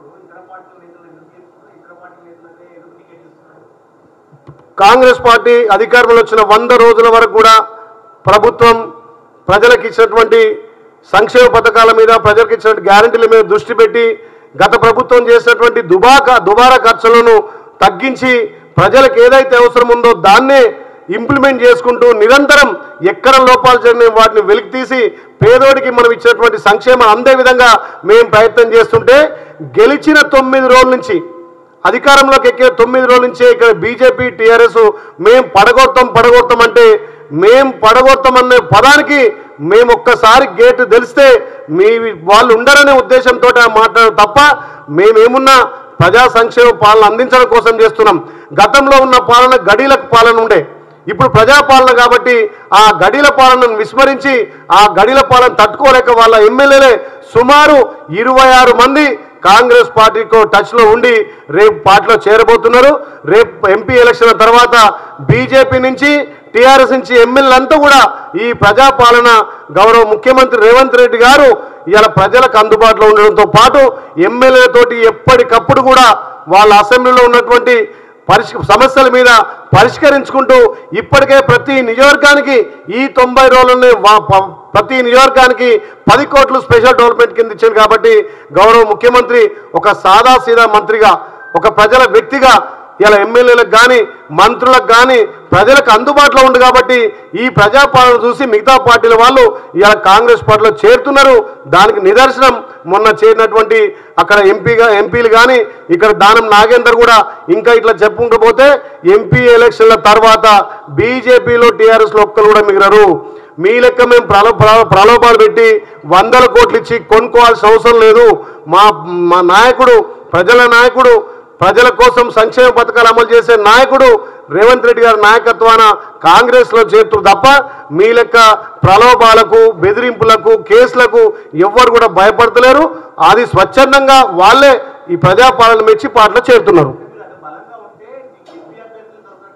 ఉన్నప్పుడు ఇతర పార్టీల నేతలు ఎందుకు చేస్తున్నారు ఇతర పార్టీల నేతలకే ఎందుకు టికెట్ ఇస్తున్నారు కాంగ్రెస్ పార్టీ అధికారంలో వచ్చిన వంద రోజుల వరకు కూడా ప్రభుత్వం ప్రజలకు ఇచ్చినటువంటి సంక్షేమ పథకాల మీద ప్రజలకు ఇచ్చినటువంటి గ్యారంటీల మీద దృష్టి పెట్టి గత ప్రభుత్వం చేసినటువంటి దుబాక దుబారా ఖర్చులను తగ్గించి ప్రజలకు ఏదైతే అవసరం ఉందో దాన్నే ఇంప్లిమెంట్ చేసుకుంటూ నిరంతరం ఎక్కడ లోపాలు జరిగిన వాటిని వెలికి తీసి పేదోడికి మనం ఇచ్చినటువంటి సంక్షేమం అందే విధంగా మేము ప్రయత్నం చేస్తుంటే గెలిచిన తొమ్మిది రోజుల నుంచి అధికారంలోకి ఎక్కిన తొమ్మిది రోజుల నుంచే ఇక్కడ బీజేపీ టీఆర్ఎస్ మేం పడగొడతాం పడగొడతాం అంటే మేం పడగొడతాం అనే పదానికి మేము ఒక్కసారి గేటు తెలిస్తే మీ వాళ్ళు ఉండరనే ఉద్దేశంతో మాట్లాడడం తప్ప మేమేమున్నా ప్రజా సంక్షేమ పాలన అందించడం కోసం చేస్తున్నాం గతంలో ఉన్న పాలన గడీలకు పాలన ఉండే ఇప్పుడు ప్రజాపాలన కాబట్టి ఆ గడిల పాలనను విస్మరించి ఆ గడిల పాలన తట్టుకోలేక వాళ్ళ ఎమ్మెల్యేలే సుమారు ఇరవై ఆరు మంది కాంగ్రెస్ పార్టీతో టచ్లో ఉండి రేపు పార్టీలో చేరబోతున్నారు రేపు ఎంపీ ఎలక్షన్ తర్వాత బీజేపీ నుంచి టీఆర్ఎస్ నుంచి ఎమ్మెల్యేలంతా కూడా ఈ ప్రజాపాలన గౌరవ ముఖ్యమంత్రి రేవంత్ రెడ్డి గారు ఇవాళ ప్రజలకు అందుబాటులో ఉండడంతో పాటు ఎమ్మెల్యేలతోటి ఎప్పటికప్పుడు కూడా వాళ్ళ అసెంబ్లీలో ఉన్నటువంటి పరిష్ సమస్యల మీద పరిష్కరించుకుంటూ ఇప్పటికే ప్రతి నియోజకవర్గానికి ఈ తొంభై రోజులని వా- ప- ప్రతి నియోజకవర్గానికి పది కోట్లు స్పెషల్ డెవలప్మెంట్ కింద ఇచ్చింది కాబట్టి గౌరవ ముఖ్యమంత్రి ఒక సాదా సీదా మంత్రిగా ఒక ప్రజల వ్యక్తిగా ఇలా ఎమ్మెల్యేలకు కానీ మంత్రులకు కానీ ప్రజలకు అందుబాటులో ఉంది కాబట్టి ఈ ప్రజాపాలన చూసి మిగతా పార్టీల వాళ్ళు ఇలా కాంగ్రెస్ పార్టీలో చేరుతున్నారు దానికి నిదర్శనం మొన్న చేరినటువంటి అక్కడ ఎంపీగా ఎంపీలు కానీ ఇక్కడ దానం నాగేందర్ కూడా ఇంకా ఇట్లా చెప్పుకుంటూ పోతే ఎంపీ ఎలక్షన్ల తర్వాత బీజేపీలో టీఆర్ఎస్లో ఒక్కరు కూడా మిగిలరు మీ లెక్క మేము ప్రలో ప్రలో- ప్రలోభాలు పెట్టి వందల కోట్లు ఇచ్చి కొనుక్కోవాల్సిన అవసరం లేదు మా మా నాయకుడు ప్రజల నాయకుడు ప్రజల కోసం సంక్షేమ పథకాలు అమలు చేసే నాయకుడు రేవంత్ రెడ్డి గారి నాయకత్వాన కాంగ్రెస్లో చేరుతున్నారు తప్ప మీ లెక్క ప్రలోభాలకు బెదిరింపులకు కేసులకు ఎవ్వరు కూడా భయపడతలేరు అది స్వచ్ఛందంగా వాళ్ళే ఈ ప్రజాపాలన మెచ్చి పాటలో చేరుతున్నారు